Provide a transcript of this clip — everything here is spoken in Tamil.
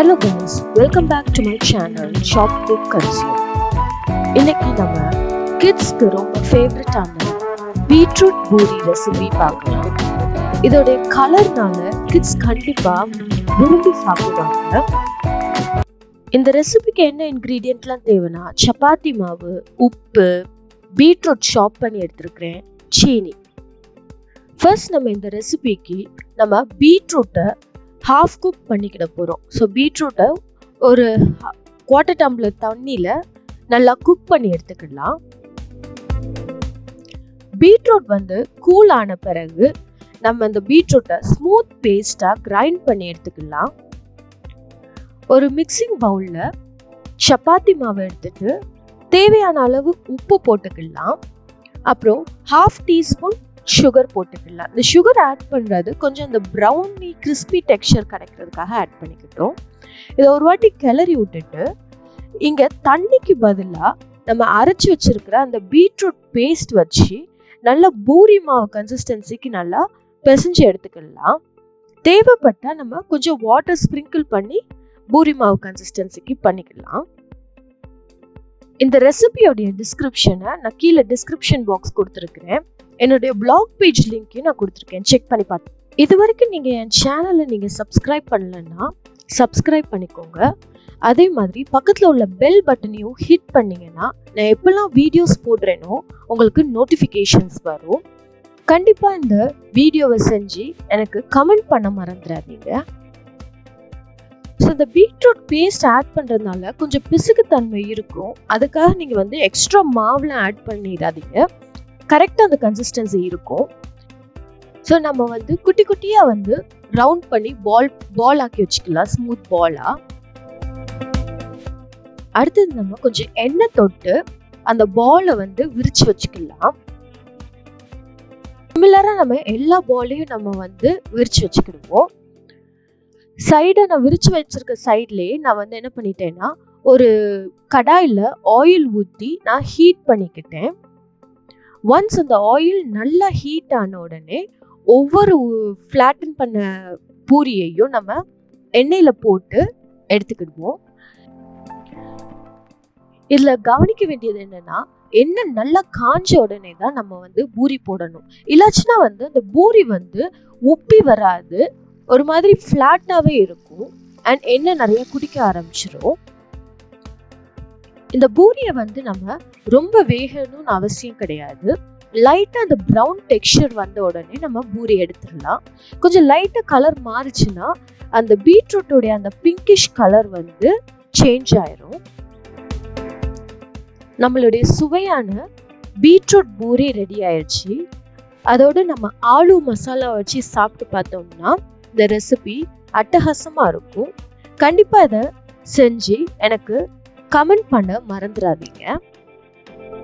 hello guys welcome back to my channel shop cook consume இன்னைக்கு நம்ம கிட்ஸ்க்கு ரொம்ப ஃபேவரட்டான பீட்ரூட் பூரி ரெசிபி பார்க்கலாம் இதோடைய கலர்னால கிட்ஸ் கண்டிப்பா விரும்பி சாப்பிடுவாங்க இந்த ரெசிபிக்கு என்ன இன்க்ரீடியன்ட்லாம் தேவைன்னா சப்பாத்தி மாவு உப்பு பீட்ரூட் ஷாப் பண்ணி எடுத்திருக்கிறேன் சீனி ஃபர்ஸ்ட் நம்ம இந்த ரெசிபிக்கு நம்ம பீட்ரூட்டை ஹாஃப் குக் பண்ணிக்கிட போகிறோம் ஸோ பீட்ரூட்டை ஒரு குவார்ட்டர் டம்ளர் தண்ணியில் நல்லா குக் பண்ணி எடுத்துக்கலாம் பீட்ரூட் வந்து கூல் ஆன பிறகு நம்ம இந்த பீட்ரூட்டை ஸ்மூத் பேஸ்டாக கிரைண்ட் பண்ணி எடுத்துக்கலாம் ஒரு மிக்சிங் பவுலில் சப்பாத்தி மாவு எடுத்துட்டு தேவையான அளவு உப்பு போட்டுக்கலாம் அப்புறம் ஹாஃப் டீஸ்பூன் சுகர் போட்டுக்கலாம் இந்த சுகர் ஆட் பண்ணுறது கொஞ்சம் இந்த ப்ரௌனி கிறிஸ்பி டெக்ஸ்சர் கிடைக்கிறதுக்காக ஆட் பண்ணிக்கிட்டோம் இதை ஒரு வாட்டி கிளறி விட்டுட்டு இங்கே தண்ணிக்கு பதிலாக நம்ம அரைச்சி வச்சிருக்கிற அந்த பீட்ரூட் பேஸ்ட் வச்சு நல்லா பூரி மாவு கன்சிஸ்டன்சிக்கு நல்லா பிசைஞ்சு எடுத்துக்கலாம் தேவைப்பட்டால் நம்ம கொஞ்சம் வாட்டர் ஸ்ப்ரிங்கிள் பண்ணி பூரி மாவு கன்சிஸ்டன்சிக்கு பண்ணிக்கலாம் இந்த ரெசிபியோடைய டிஸ்கிரிப்ஷனை நான் கீழே டிஸ்கிரிப்ஷன் பாக்ஸ் கொடுத்துருக்குறேன் என்னுடைய பிளாக் பேஜ் லிங்க்கையும் நான் கொடுத்துருக்கேன் செக் பண்ணி பார்த்து இது வரைக்கும் நீங்கள் என் சேனலை நீங்கள் சப்ஸ்கிரைப் பண்ணலன்னா சப்ஸ்கிரைப் பண்ணிக்கோங்க அதே மாதிரி பக்கத்தில் உள்ள பெல் பட்டனையும் ஹிட் பண்ணிங்கன்னா நான் எப்பெல்லாம் வீடியோஸ் போடுறேனோ உங்களுக்கு நோட்டிஃபிகேஷன்ஸ் வரும் கண்டிப்பாக இந்த வீடியோவை செஞ்சு எனக்கு கமெண்ட் பண்ண மறந்துடாதீங்க ஸோ இந்த பீட்ரூட் பேஸ்ட் ஆட் பண்ணுறதுனால கொஞ்சம் பிசுக்குத்தன்மை இருக்கும் அதுக்காக நீங்கள் வந்து எக்ஸ்ட்ரா மாவுலாம் ஆட் பண்ணிடாதீங்க கரெக்டாக அந்த கன்சிஸ்டன்சி இருக்கும் ஸோ நம்ம வந்து குட்டி குட்டியாக வந்து ரவுண்ட் பண்ணி பால் பால் ஆக்கி வச்சுக்கலாம் ஸ்மூத் பாலாக அடுத்தது நம்ம கொஞ்சம் எண்ணெய் தொட்டு அந்த பாலை வந்து விரிச்சு வச்சுக்கலாம் சிமிலராக நம்ம எல்லா பாலையும் நம்ம வந்து விரிச்சு வச்சுக்கிடுவோம் சைடை நான் விரிச்சு வச்சிருக்க சைட்லேயே நான் வந்து என்ன பண்ணிட்டேன்னா ஒரு கடாயில் ஆயில் ஊற்றி நான் ஹீட் பண்ணிக்கிட்டேன் ஒன்ஸ் அந்த ஆயில் நல்லா ஹீட் ஆன உடனே ஒவ்வொரு ஃப்ளாட்டன் பண்ண பூரியையும் நம்ம எண்ணெயில் போட்டு எடுத்துக்கிடுவோம் இதில் கவனிக்க வேண்டியது என்னன்னா எண்ணெய் நல்லா காஞ்ச உடனே தான் நம்ம வந்து பூரி போடணும் இல்லாச்சுன்னா வந்து அந்த பூரி வந்து உப்பி வராது ஒரு மாதிரி ஃப்ளாட்டாகவே இருக்கும் அண்ட் எண்ணெய் நிறைய குடிக்க ஆரம்பிச்சிரும் இந்த பூரியை வந்து நம்ம ரொம்ப வேகணும்னு அவசியம் கிடையாது லைட்டாக அந்த ப்ரௌன் டெக்ஸ்சர் வந்த உடனே நம்ம பூரி எடுத்துடலாம் கொஞ்சம் லைட்டாக கலர் மாறுச்சுன்னா அந்த பீட்ரூட்டோடைய அந்த பிங்கிஷ் கலர் வந்து சேஞ்ச் ஆயிரும் நம்மளுடைய சுவையான பீட்ரூட் பூரி ரெடி ஆயிடுச்சு அதோடு நம்ம ஆலு மசாலா வச்சு சாப்பிட்டு பார்த்தோம்னா இந்த ரெசிபி அட்டகாசமாக இருக்கும் கண்டிப்பாக இதை செஞ்சு எனக்கு கமெண்ட் பண்ண மறந்துடாதீங்க